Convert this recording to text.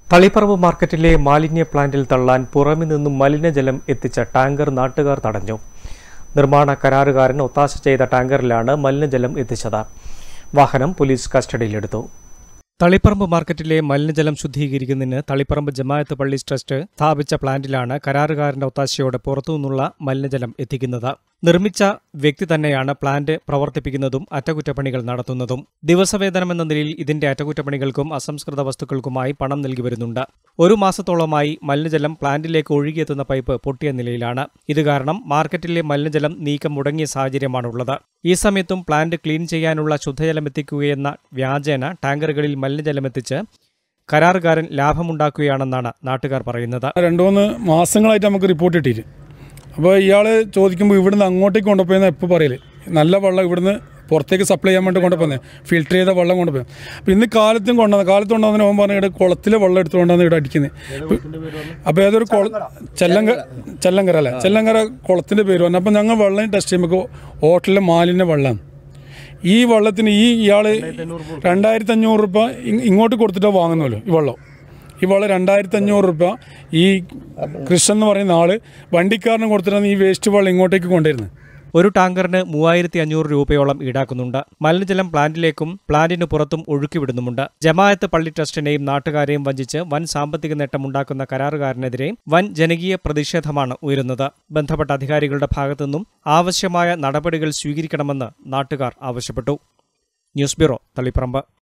തളിപ്പറമ്പ് മാർക്കറ്റിലെ മാലിന്യ പ്ലാന്റിൽ തള്ളാൻ പുറമെ നിന്നും മലിനജലം എത്തിച്ച ടാങ്കർ നാട്ടുകാർ തടഞ്ഞു നിർമ്മാണ കരാറുകാരൻ ഒത്താശ ചെയ്ത ടാങ്കറിലാണ് മലിനജലം എത്തിച്ചത് വാഹനം പോലീസ് കസ്റ്റഡിയിലെടുത്തു തളിപ്പറമ്പ് മാർക്കറ്റിലെ മലിനജലം ശുദ്ധീകരിക്കുന്നതിന് തളിപ്പറമ്പ് ജമായത്ത് പള്ളി ട്രസ്റ്റ് സ്ഥാപിച്ച പ്ലാന്റിലാണ് കരാറുകാരന്റെ ഒത്താശയോടെ പുറത്തുനിന്നുള്ള മലിനജലം എത്തിക്കുന്നത് നിർമ്മിച്ച വ്യക്തി തന്നെയാണ് പ്ലാന്റ് പ്രവർത്തിപ്പിക്കുന്നതും അറ്റകുറ്റപ്പണികൾ നടത്തുന്നതും ദിവസവേതനമെന്ന നിലയിൽ ഇതിന്റെ അറ്റകുറ്റപ്പണികൾക്കും അസംസ്കൃത വസ്തുക്കൾക്കുമായി പണം നൽകി വരുന്നുണ്ട് ഒരു മാസത്തോളമായി മലിനജലം പ്ലാന്റിലേക്ക് ഒഴുകിയെത്തുന്ന പൈപ്പ് പൊട്ടിയ നിലയിലാണ് ഇത് കാരണം മാർക്കറ്റിലെ മലിനജലം നീക്കം മുടങ്ങിയ സാഹചര്യമാണുള്ളത് ഈ സമയത്തും പ്ലാന്റ് ക്ലീൻ ചെയ്യാനുള്ള ശുദ്ധജലം എത്തിക്കുകയെന്ന വ്യാജേന ടാങ്കറുകളിൽ മലിനജലം എത്തിച്ച് കരാറുകാരൻ ലാഭമുണ്ടാക്കുകയാണെന്നാണ് നാട്ടുകാർ പറയുന്നത് രണ്ട് മൂന്ന് മാസങ്ങളായിട്ട് നമുക്ക് റിപ്പോർട്ട് കിട്ടിയിട്ട് അപ്പോൾ ഇയാൾ ചോദിക്കുമ്പോൾ ഇവിടുന്ന് അങ്ങോട്ടേക്ക് കൊണ്ടുപോയെന്ന് എപ്പോൾ പറയല് നല്ല വെള്ളം ഇവിടുന്ന് പുറത്തേക്ക് സപ്ലൈ ചെയ്യാൻ വേണ്ടി കൊണ്ടുപോകുന്നത് ഫിൽറ്റർ ചെയ്ത വെള്ളം കൊണ്ടുപോയി അപ്പോൾ ഇന്ന് കാലത്തും കൊണ്ടുവന്നത് കാലത്ത് കൊണ്ടുവന്നതിന് ഓൻ പറഞ്ഞ ഇവിടെ കുളത്തിലെ വെള്ളം എടുത്തുകൊണ്ടാണ് ഇവിടെ അടിക്കുന്നത് അപ്പോൾ ഏതൊരു കുള ചെല്ലങ്ക ചെല്ലങ്കര അല്ലേ ചെല്ലങ്കര കുളത്തിൻ്റെ പേര് പറഞ്ഞു അപ്പോൾ ഞങ്ങൾ വെള്ളം ടെസ്റ്റ് ചെയ്യുമ്പോൾ ഹോട്ടലിലെ മാലിന്യ വെള്ളമാണ് ഈ വെള്ളത്തിന് ഈ ഇയാൾ രണ്ടായിരത്തി അഞ്ഞൂറ് രൂപ ഇ- ഇങ്ങോട്ട് കൊടുത്തിട്ടാണ് വാങ്ങുന്നല്ലോ ഈ വെള്ളം ഈ വെള്ളം രണ്ടായിരത്തി അഞ്ഞൂറ് രൂപ ഈ കൃഷ്ണൻ എന്ന് പറയുന്ന ആള് വണ്ടിക്കാരന് കൊടുത്തിട്ടാണ് ഈ വേസ്റ്റ് വെള്ളം ഇങ്ങോട്ടേക്ക് കൊണ്ടുവരുന്നത് ഒരു ടാങ്കറിന് മൂവായിരത്തി അഞ്ഞൂറ് രൂപയോളം ഈടാക്കുന്നുണ്ട് മലിനജലം പ്ലാന്റിലേക്കും പ്ലാന്റിനു പുറത്തും ഒഴുക്കിവിടുന്നുമുണ്ട് ജമാഅത്ത് പള്ളി ട്രസ്റ്റിനെയും നാട്ടുകാരെയും വഞ്ചിച്ച് വൻ സാമ്പത്തിക നേട്ടമുണ്ടാക്കുന്ന കരാറുകാരനെതിരെ വൻ ജനകീയ പ്രതിഷേധമാണ് ഉയരുന്നത് ബന്ധപ്പെട്ട അധികാരികളുടെ ഭാഗത്തുനിന്നും ആവശ്യമായ നടപടികൾ സ്വീകരിക്കണമെന്ന് നാട്ടുകാർ ആവശ്യപ്പെട്ടു ന്യൂസ് ബ്യൂറോ തളിപ്പറമ്പ്